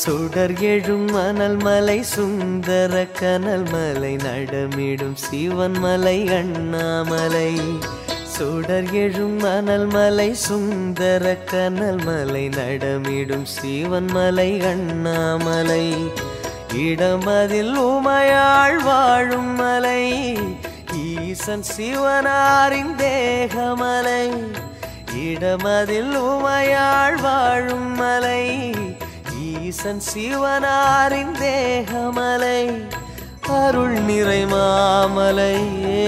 சுடர் எழும் மணல் மலை சுந்தர கனல் மலை நடமிடும் சிவன் மலை அண்ணாமலை சுடர் எழும் மணல் மலை சுந்தர கனல் மலை நடமிடும் சிவன் மலை அண்ணாமலை இடமதில் உமையாள் வாழும் மலை ஈசன் சிவனாரின் தேகமலை இடமதில் உமையாள் வாழும் மலை ஈசன் சிவனாரின் தேகமலை அருள் நிறை மாமலையே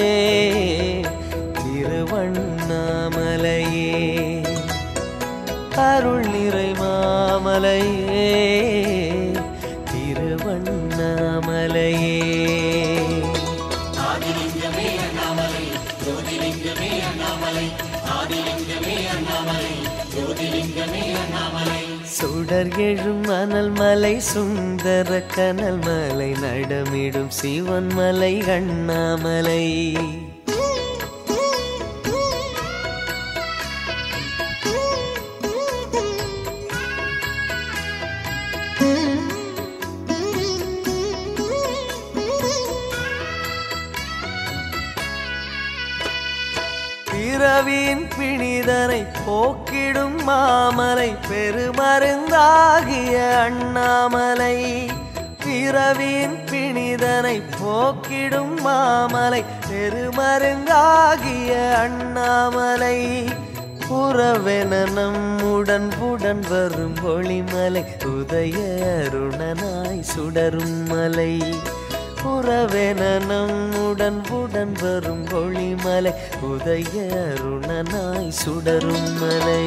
திருவண்ணாமலையே அருள் நிறை மாமலையே திருவண்ணாமலையே சுடர் எழும் மணல் மலை சுந்தர கனல் மலை நடமிடும் சிவன் மலை அண்ணாமலை பிறவியின் பிணிதனை போக்கிடும் மாமலை பெருமருந்தாகிய அண்ணாமலை பிறவியின் பிணிதனை போக்கிடும் மாமலை பெருமருந்தாகிய அண்ணாமலை புறவென நம்முடன் புடன் வரும் ஒளிமலை உதய அருணனாய் சுடரும் மலை புறவென நம்முடன் உடன் வரும் ஒளிமலை உதய அருணனாய் சுடரும் மலை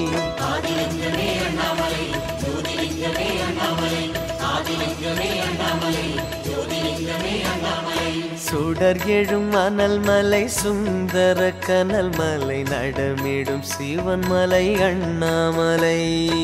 சுடர் எழும் மணல் மலை சுந்தர கனல் மலை நடமிடும் சிவன் மலை அண்ணாமலை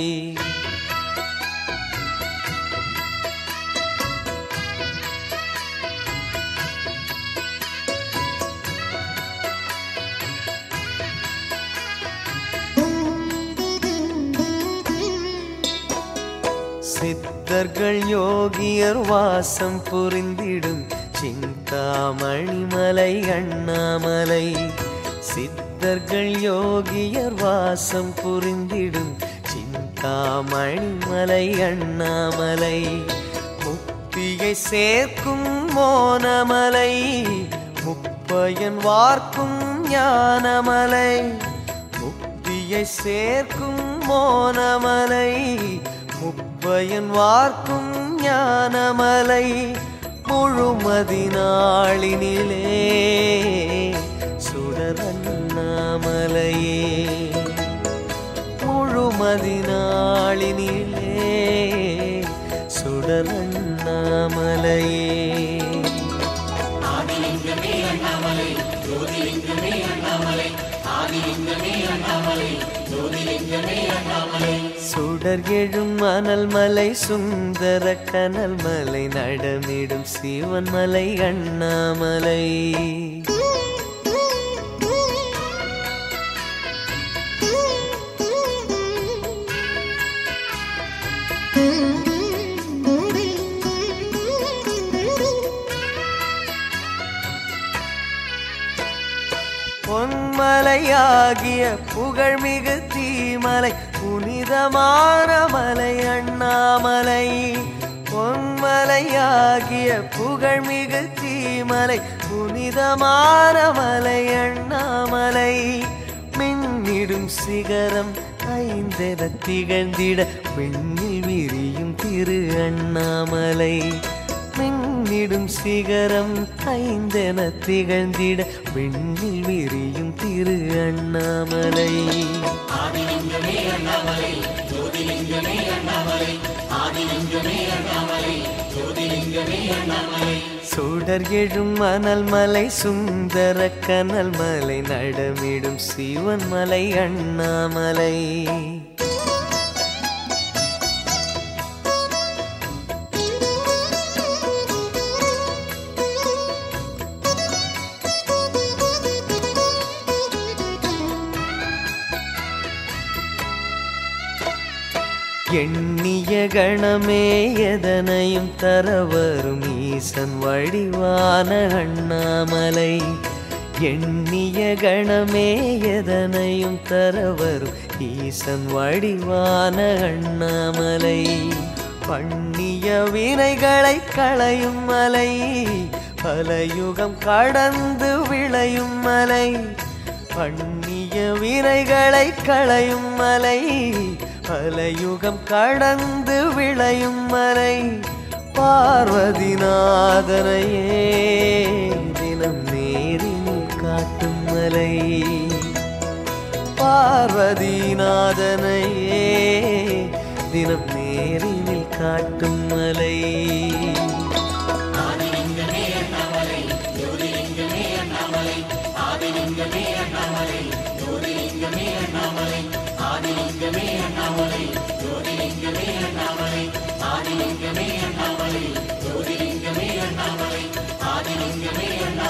சித்தர்கள் யோகியர் வாசம் புரிந்திடும் சிந்தாமணி மலை அண்ணாமலை சித்தர்கள் யோகியர் வாசம் புரிந்திடும் சிந்தாமணி மலை அண்ணாமலை முக்தியை சேர்க்கும் மோனமலை முப்பயன் வார்க்கும் ஞானமலை முக்தியை சேர்க்கும் மோனமலை முப்பயன் வார்க்கும் ஞானமலை முழுமதி நாளினிலே சுடரண்ணாமலையே முழுமதி நாளினிலே சுடரண்ணாமலையே சுடர் எழும் மணல் மலை சுந்தர கனல் மலை நடமிடும் சிவன் மலை அண்ணாமலை பொன்மலையாகிய புகழ்மிகு தீமலை புனிதமான மலை அண்ணாமலை பொன்மலையாகிய புகழ்மிகு தீமலை புனிதமான மலை அண்ணாமலை மின்னிடும் சிகரம் ஐந்தென திகழ்ந்திட விண்ணில் விரியும் திரு அண்ணாமலை மின்னிடும் சிகரம் ஐந்தென திகழ்ந்திட விண்ணில் விரியும் திரு அண்ணாமலை சுடர் எழும் மணல் மலை சுந்தர கனல் மலை நடமிடும் சிவன் மலை அண்ணாமலை எண்ணிய கணமே எதனையும் தர வரும் ஈசன் வடிவான அண்ணாமலை எண்ணிய கணமே எதனையும் தர வரும் ஈசன் வடிவான அண்ணாமலை பண்ணிய வினைகளை களையும் மலை பல யுகம் கடந்து விளையும் மலை பண்ணிய வினைகளை களையும் மலை பல யுகம் கடந்து விளையும் மலை பார்வதிநாதனையே தினம் நேரில் காட்டும் மலை பார்வதிநாதனையே தினம் நேரில் காட்டும் மலை ஆதிலிங்கமே அண்ணாமலை